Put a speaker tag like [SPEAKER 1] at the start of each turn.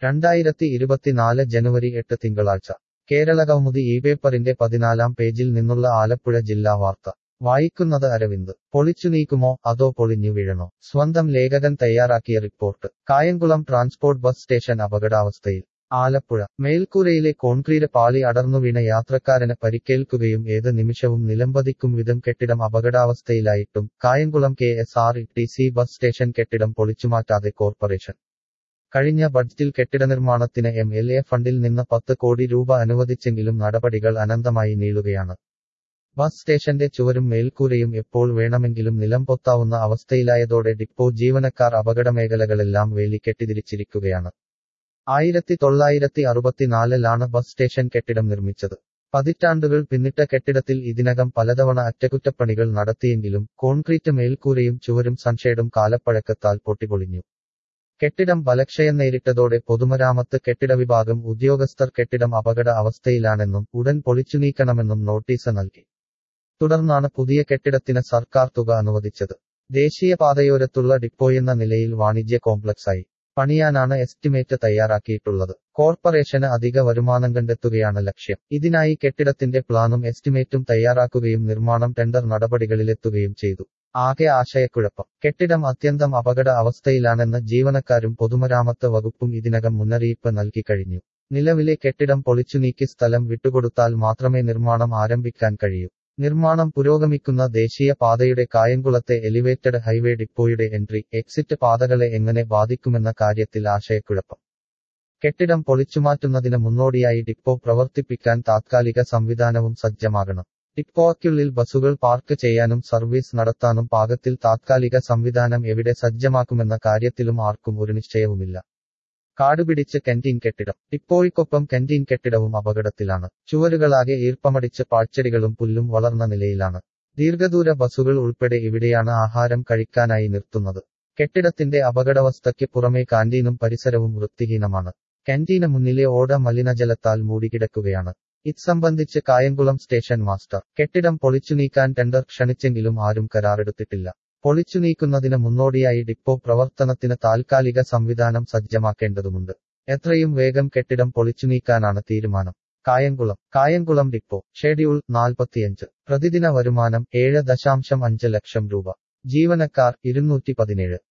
[SPEAKER 1] രണ്ടായിരത്തി ഇരുപത്തിനാല് ജനുവരി എട്ട് തിങ്കളാഴ്ച കേരളകൗമുദി ഈ പേപ്പറിന്റെ പതിനാലാം പേജിൽ നിന്നുള്ള ആലപ്പുഴ ജില്ലാ വാർത്ത വായിക്കുന്നത് അരവിന്ദ് പൊളിച്ചു നീക്കുമോ അതോ പൊളിഞ്ഞു വീഴണോ സ്വന്തം ലേഖകൻ തയ്യാറാക്കിയ report Kayamkulam transport bus station അപകടാവസ്ഥയിൽ ആലപ്പുഴ മേൽക്കൂരയിലെ കോൺക്രീറ്റ് പാളി അടർന്നു വീണ യാത്രക്കാരന് പരിക്കേൽക്കുകയും ഏത് നിമിഷവും നിലംപതിക്കും വിധം കെട്ടിടം അപകടാവസ്ഥയിലായിട്ടും Kayamkulam K S R T C bus station കെട്ടിടം പൊളിച്ചുമാറ്റാതെ കോർപ്പറേഷൻ കഴിഞ്ഞ ബഡ്ജറ്റിൽ കെട്ടിട നിർമ്മാണത്തിന് എം എൽ എ ഫണ്ടിൽ നിന്ന് പത്ത് കോടി രൂപ അനുവദിച്ചെങ്കിലും നടപടികൾ അനന്തമായി നീളുകയാണ് ബസ് സ്റ്റേഷന്റെ ചുവരും മേൽക്കൂരയും എപ്പോൾ വേണമെങ്കിലും നിലം പൊത്താവുന്ന അവസ്ഥയിലായതോടെ ഡിപ്പോ ജീവനക്കാർ അപകടമേഖലകളെല്ലാം വേലിക്കെട്ടിതിരിച്ചിരിക്കുകയാണ് ആയിരത്തി തൊള്ളായിരത്തി അറുപത്തിനാലിലാണ് ബസ് സ്റ്റേഷൻ കെട്ടിടം നിർമ്മിച്ചത് പതിറ്റാണ്ടുകൾ പിന്നിട്ട കെട്ടിടത്തിൽ ഇതിനകം പലതവണ അറ്റകുറ്റപ്പണികൾ നടത്തിയെങ്കിലും കോൺക്രീറ്റ് മേൽക്കൂരയും ചുവരും സൺഷേഡും കാലപ്പഴക്കത്താൽ പൊട്ടിപ്പൊളിഞ്ഞു കെട്ടിടം ബലക്ഷയം നേരിട്ടതോടെ പൊതുമരാമത്ത് കെട്ടിട വിഭാഗം ഉദ്യോഗസ്ഥർ കെട്ടിടം അപകട അവസ്ഥയിലാണെന്നും ഉടൻ പൊളിച്ചു നീക്കണമെന്നും നോട്ടീസ് നൽകി തുടർന്നാണ് പുതിയ കെട്ടിടത്തിന് സർക്കാർ തുക അനുവദിച്ചത് ദേശീയപാതയോരത്തുള്ള ഡിപ്പോയെന്ന നിലയിൽ വാണിജ്യ കോംപ്ലക്സായി പണിയാനാണ് എസ്റ്റിമേറ്റ് തയ്യാറാക്കിയിട്ടുള്ളത് കോർപ്പറേഷന് അധിക വരുമാനം കണ്ടെത്തുകയാണ് ലക്ഷ്യം ഇതിനായി കെട്ടിടത്തിന്റെ പ്ലാനും എസ്റ്റിമേറ്റും തയ്യാറാക്കുകയും നിർമ്മാണം ടെൻഡർ നടപടികളിലെത്തുകയും ചെയ്തു ആകെ ആശയക്കുഴപ്പം കെട്ടിടം അത്യന്തം അപകട അവസ്ഥയിലാണെന്ന് ജീവനക്കാരും പൊതുമരാമത്ത് വകുപ്പും ഇതിനകം മുന്നറിയിപ്പ് നൽകി കഴിഞ്ഞു നിലവിലെ കെട്ടിടം പൊളിച്ചു നീക്കി സ്ഥലം വിട്ടുകൊടുത്താൽ മാത്രമേ നിർമ്മാണം ആരംഭിക്കാൻ കഴിയൂ നിർമ്മാണം പുരോഗമിക്കുന്ന ദേശീയ പാതയുടെ കായംകുളത്തെ എലിവേറ്റഡ് ഹൈവേ ഡിപ്പോയുടെ എൻട്രി എക്സിറ്റ് പാതകളെ എങ്ങനെ ബാധിക്കുമെന്ന കാര്യത്തിൽ ആശയക്കുഴപ്പം കെട്ടിടം പൊളിച്ചുമാറ്റുന്നതിന് മുന്നോടിയായി ഡിപ്പോ പ്രവർത്തിപ്പിക്കാൻ താത്കാലിക സംവിധാനവും സജ്ജമാകണം ഡിപ്പോയ്ക്കുള്ളിൽ ബസുകൾ പാർക്ക് ചെയ്യാനും സർവീസ് നടത്താനും പാകത്തിൽ താത്കാലിക സംവിധാനം എവിടെ സജ്ജമാക്കുമെന്ന കാര്യത്തിലും ആർക്കും ഒരു നിശ്ചയവുമില്ല കാടുപിടിച്ച് കന്റീൻ കെട്ടിടം ഡിപ്പോയ്ക്കൊപ്പം കന്റീൻ കെട്ടിടവും അപകടത്തിലാണ് ചുവരുകളാകെ ഈർപ്പമടിച്ച് പാഴ്ചെടികളും പുല്ലും വളർന്ന നിലയിലാണ് ദീർഘദൂര ബസുകൾ ഉൾപ്പെടെ ഇവിടെയാണ് ആഹാരം കഴിക്കാനായി നിർത്തുന്നത് കെട്ടിടത്തിന്റെ അപകടാവസ്ഥയ്ക്ക് പുറമെ കാന്റീനും പരിസരവും വൃത്തിഹീനമാണ് കാന്റീന് മുന്നിലെ ഓട മലിനജലത്താൽ മൂടിക്കിടക്കുകയാണ് ഇത്സംബന്ധിച്ച് കായംകുളം സ്റ്റേഷൻ മാസ്റ്റർ കെട്ടിടം പൊളിച്ചു നീക്കാൻ ടെൻഡർ ക്ഷണിച്ചെങ്കിലും ആരും കരാറെടുത്തിട്ടില്ല പൊളിച്ചു നീക്കുന്നതിന് മുന്നോടിയായി ഡിപ്പോ പ്രവർത്തനത്തിന് താൽക്കാലിക സംവിധാനം സജ്ജമാക്കേണ്ടതുണ്ട് എത്രയും വേഗം കെട്ടിടം പൊളിച്ചു നീക്കാനാണ് തീരുമാനം കായംകുളം കായംകുളം ഡിപ്പോ ഷെഡ്യൂൾ നാൽപ്പത്തിയഞ്ച് പ്രതിദിന വരുമാനം ഏഴ് ദശാംശം അഞ്ച് ലക്ഷം രൂപ ജീവനക്കാർ ഇരുന്നൂറ്റി പതിനേഴ്